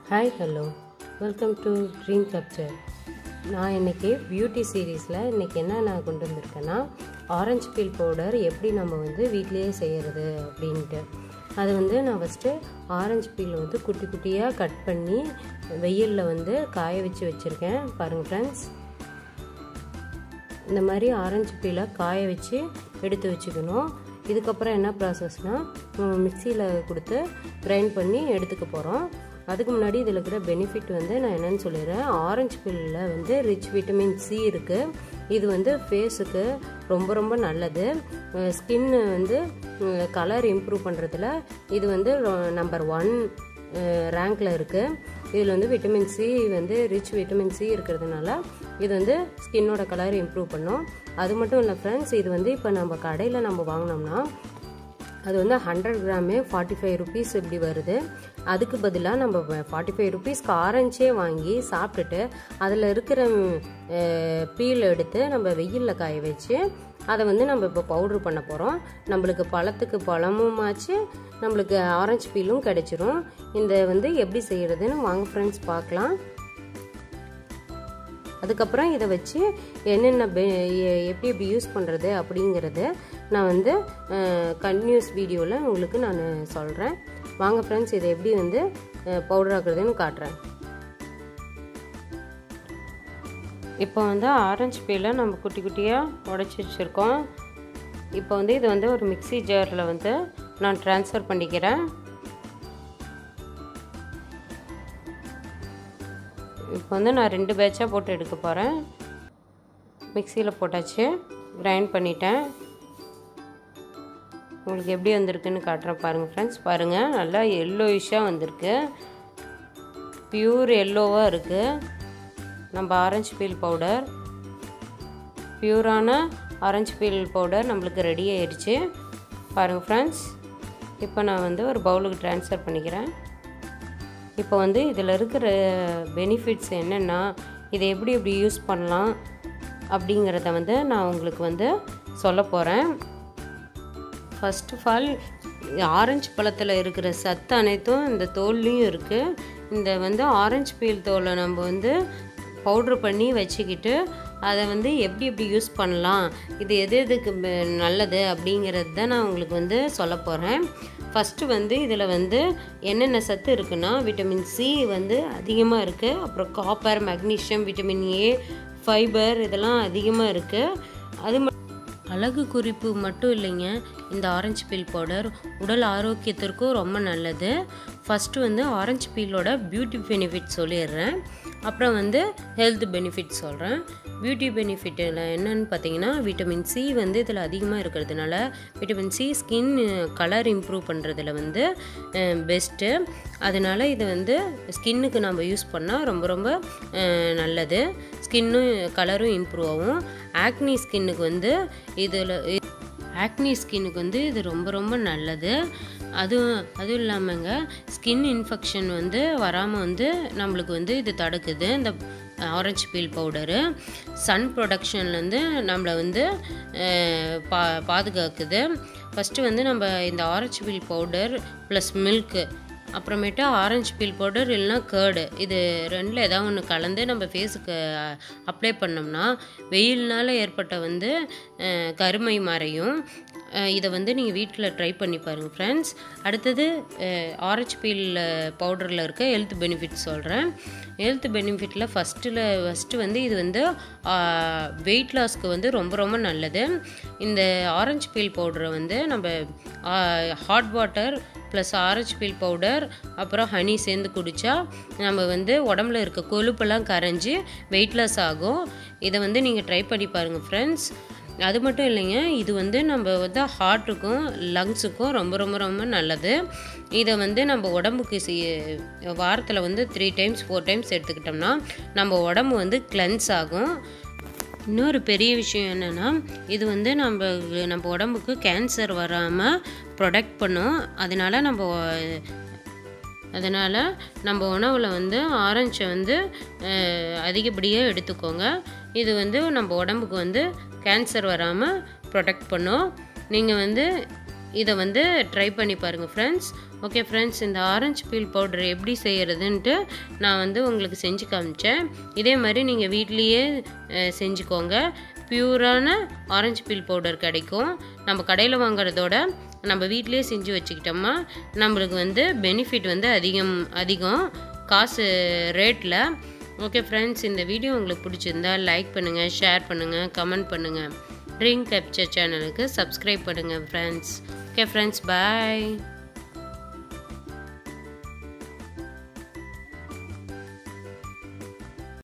hi hello welcome to dream capture நான் இன்றைக்கி beauty சீரீஸில் இன்றைக்கி என்ன நான் கொண்டு வந்திருக்கேன்னா ஆரஞ்சு பீல் பவுடர் எப்படி நம்ம வந்து வீட்டிலேயே செய்கிறது அப்படின்ட்டு அது வந்து நான் ஃபஸ்ட்டு ஆரஞ்சு பீல் வந்து குட்டி குட்டியாக கட் பண்ணி வெயிலில் வந்து காய வச்சு வச்சுருக்கேன் பாருங்கள் ஃப்ரெண்ட்ஸ் இந்த மாதிரி ஆரஞ்சு பீலை காய வச்சு எடுத்து வச்சுக்கணும் இதுக்கப்புறம் என்ன ப்ராசஸ்னால் மிக்சியில் கொடுத்து கிரைண்ட் பண்ணி எடுத்துக்க போகிறோம் அதுக்கு முன்னாடி இதில் இருக்கிற பெனிஃபிட் வந்து நான் என்னென்னு சொல்லிடுறேன் ஆரஞ்சு பீலில் வந்து ரிச் விட்டமின் சி இருக்குது இது வந்து ஃபேஸுக்கு ரொம்ப ரொம்ப நல்லது ஸ்கின்னு வந்து கலர் இம்ப்ரூவ் பண்ணுறதுல இது வந்து நம்பர் ஒன் ரேங்கில் இருக்குது இதில் வந்து விட்டமின் சி வந்து ரிச் விட்டமின் சி இருக்கிறதுனால இது வந்து ஸ்கின்னோட கலர் இம்ப்ரூவ் பண்ணும் அது மட்டும் இல்லை ஃப்ரெண்ட்ஸ் இது வந்து இப்போ நம்ம கடையில் நம்ம வாங்கினோம்னா அது வந்து ஹண்ட்ரட் கிராமே ஃபார்ட்டி ஃபைவ் ருபீஸ் இப்படி வருது அதுக்கு பதிலாக நம்ம ஃபார்ட்டி ஃபைவ் ருபீஸ்க்கு ஆரஞ்சே வாங்கி சாப்பிட்டுட்டு அதில் இருக்கிற பீல் எடுத்து நம்ம வெயிலில் காய வச்சு அதை வந்து நம்ம இப்போ பவுட்ரு பண்ண போகிறோம் நம்மளுக்கு பழத்துக்கு பழமும் ஆச்சு நம்மளுக்கு ஆரஞ்சு பீலும் கிடைச்சிரும் இந்த வந்து எப்படி செய்கிறதுன்னு வாங்க ஃப்ரெண்ட்ஸ் பார்க்கலாம் அதுக்கப்புறம் இதை வச்சு என்னென்ன எப்படி எப்படி யூஸ் பண்ணுறது அப்படிங்கிறது நான் வந்து கன்டினியூஸ் வீடியோவில் உங்களுக்கு நான் சொல்கிறேன் வாங்க ஃப்ரெண்ட்ஸ் இதை எப்படி வந்து பவுடர் ஆக்குறதுன்னு காட்டுறேன் இப்போ வந்து ஆரஞ்சு பீலை நம்ம குட்டி குட்டியாக உடச்சி வச்சுருக்கோம் இப்போ வந்து இது வந்து ஒரு மிக்சி ஜாரில் வந்து நான் ட்ரான்ஸ்ஃபர் பண்ணிக்கிறேன் இப்போ வந்து நான் ரெண்டு பேட்சாக போட்டு எடுக்க போகிறேன் மிக்சியில் போட்டாச்சு கிரைண்ட் பண்ணிட்டேன் உங்களுக்கு எப்படி வந்திருக்குன்னு காட்டுறேன் பாருங்கள் ஃப்ரெண்ட்ஸ் பாருங்கள் நல்லா எல்லோயிஷாக வந்திருக்கு ப்யூர் எல்லோவாக இருக்குது நம்ம ஆரஞ்சு பீல் பவுடர் ப்யூரான ஆரஞ்சு பீல் பவுடர் நம்மளுக்கு ரெடி ஆயிடுச்சு பாருங்கள் ஃப்ரெண்ட்ஸ் இப்போ நான் வந்து ஒரு பவுலுக்கு ட்ரான்ஸ்ஃபர் பண்ணிக்கிறேன் இப்போ வந்து இதில் இருக்கிற பெனிஃபிட்ஸ் என்னென்னா இதை எப்படி எப்படி யூஸ் பண்ணலாம் அப்படிங்கிறத வந்து நான் உங்களுக்கு வந்து சொல்ல போகிறேன் ஃபஸ்ட் ஆஃப் ஆல் ஆரஞ்சு பழத்தில் இருக்கிற சத்து அனைத்தும் இந்த தோல்லையும் இருக்குது இந்த வந்து ஆரஞ்சு பீல் தோலை நம்ம வந்து பவுட்ரு பண்ணி வச்சுக்கிட்டு அதை வந்து எப்படி எப்படி யூஸ் பண்ணலாம் இது எது எதுக்கு நல்லது அப்படிங்கிறது தான் நான் உங்களுக்கு வந்து சொல்ல போகிறேன் ஃபஸ்ட்டு வந்து இதில் வந்து என்னென்ன சத்து இருக்குன்னா விட்டமின் சி வந்து அதிகமாக இருக்குது அப்புறம் copper magnesium vitamin A fibre இதெல்லாம் அதிகமாக இருக்குது அது அழகு குறிப்பு மட்டும் இல்லைங்க இந்த ஆரஞ்சு பீல் பவுடர் உடல் ஆரோக்கியத்திற்கும் ரொம்ப நல்லது ஃபஸ்ட்டு வந்து ஆரஞ்சு பீலோட பியூட்டி பெனிஃபிட் சொல்லிடுறேன் அப்புறம் வந்து ஹெல்த் பெனிஃபிட் சொல்கிறேன் பியூட்டி பெனிஃபிட்டில் என்னன்னு பார்த்தீங்கன்னா விட்டமின் சி வந்து இதில் அதிகமாக இருக்கிறதுனால vitamin C skin colour improve பண்ணுறதுல வந்து பெஸ்ட்டு அதனால் இது வந்து ஸ்கின்னுக்கு நம்ம யூஸ் பண்ணால் ரொம்ப ரொம்ப நல்லது ஸ்கின்னும் கலரும் இம்ப்ரூவ் ஆகும் ஆக்னி ஸ்கின்னுக்கு வந்து இதில் ஆக்னி ஸ்கின்னுக்கு வந்து இது ரொம்ப ரொம்ப நல்லது அதுவும் அதுவும் இல்லாமங்க ஸ்கின் இன்ஃபெக்ஷன் வந்து வராமல் வந்து நம்மளுக்கு வந்து இது தடுக்குது இந்த ஆரஞ்சு பீல் பவுடரு சன் ப்ரொடக்ஷன்லேருந்து நம்மளை வந்து பா பாதுகாக்குது ஃபஸ்ட்டு வந்து நம்ம இந்த orange peel powder plus milk அப்புறமேட்டு ஆரஞ்சு பீல் பவுடர் இல்லைனா கேர்டு இது ரெண்டில் ஏதாவது ஒன்று கலந்து நம்ம ஃபேஸுக்கு அப்ளை பண்ணோம்னா வெயில்னால் ஏற்பட்ட வந்து கருமை மறையும் இதை வந்து நீங்கள் வீட்டில் ட்ரை பண்ணி பாருங்கள் ஃப்ரெண்ட்ஸ் அடுத்தது ஆரஞ்சு பீல் பவுடரில் இருக்க ஹெல்த் பெனிஃபிட் சொல்கிறேன் ஹெல்த் பெனிஃபிட்டில் ஃபஸ்ட்டில் ஃபஸ்ட்டு வந்து இது வந்து வெயிட் லாஸ்க்கு வந்து ரொம்ப ரொம்ப நல்லது இந்த ஆரஞ்சு பீல் பவுடரை வந்து நம்ம hot water plus orange peel powder அப்புறம் ஹனி சேர்ந்து குடித்தா நம்ம வந்து உடம்புல இருக்க கொழுப்பெல்லாம் கரைஞ்சி வெயிட் லாஸ் ஆகும் இதை வந்து நீங்கள் ட்ரை பண்ணி பாருங்கள் ஃப்ரெண்ட்ஸ் அது மட்டும் இல்லைங்க இது வந்து நம்ம வந்து ஹார்ட்டுக்கும் லங்ஸுக்கும் ரொம்ப ரொம்ப ரொம்ப நல்லது இதை வந்து நம்ம உடம்புக்கு வாரத்தில் வந்து த்ரீ டைம்ஸ் ஃபோர் டைம்ஸ் எடுத்துக்கிட்டோம்னா நம்ம உடம்பு வந்து கிளென்ஸ் ஆகும் இன்னொரு பெரிய விஷயம் என்னென்னா இது வந்து நம்ம நம்ம உடம்புக்கு கேன்சர் வராமல் ப்ரொடெக்ட் பண்ணும் அதனால் நம்ம அதனால் நம்ம உணவில் வந்து ஆரஞ்சை வந்து அதிகப்படியாக எடுத்துக்கோங்க இது வந்து நம்ம உடம்புக்கு வந்து கேன்சர் வராமல் ப்ரொடெக்ட் பண்ணும் நீங்கள் வந்து இதை வந்து ட்ரை பண்ணி பாருங்கள் ஃப்ரெண்ட்ஸ் ஓகே ஃப்ரெண்ட்ஸ் இந்த ஆரஞ்சு பீல் பவுடர் எப்படி செய்கிறதுன்ட்டு நான் வந்து உங்களுக்கு செஞ்சு காமிச்சேன் இதே மாதிரி நீங்கள் வீட்லேயே அஹ், செஞ்சுக்கோங்க பியூரான ஆரஞ்சு பீல் பவுடர் கிடைக்கும் நம்ம கடையில் வாங்குறதோட நம்ம வீட்டிலேயே செஞ்சு வச்சுக்கிட்டோமா நம்மளுக்கு வந்து பெனிஃபிட் வந்து அதிகம் அதிகம் காசு ரேட்டில் ஓகே ஃப்ரெண்ட்ஸ் இந்த வீடியோ உங்களுக்கு பிடிச்சிருந்தா லைக் பண்ணுங்கள் ஷேர் பண்ணுங்கள் கமெண்ட் பண்ணுங்கள் ட்ரிங்க் கேப்சர் சேனலுக்கு சப்ஸ்கிரைப் பண்ணுங்கள் ஃப்ரெண்ட்ஸ் ஓகே ஃப்ரெண்ட்ஸ் பாய்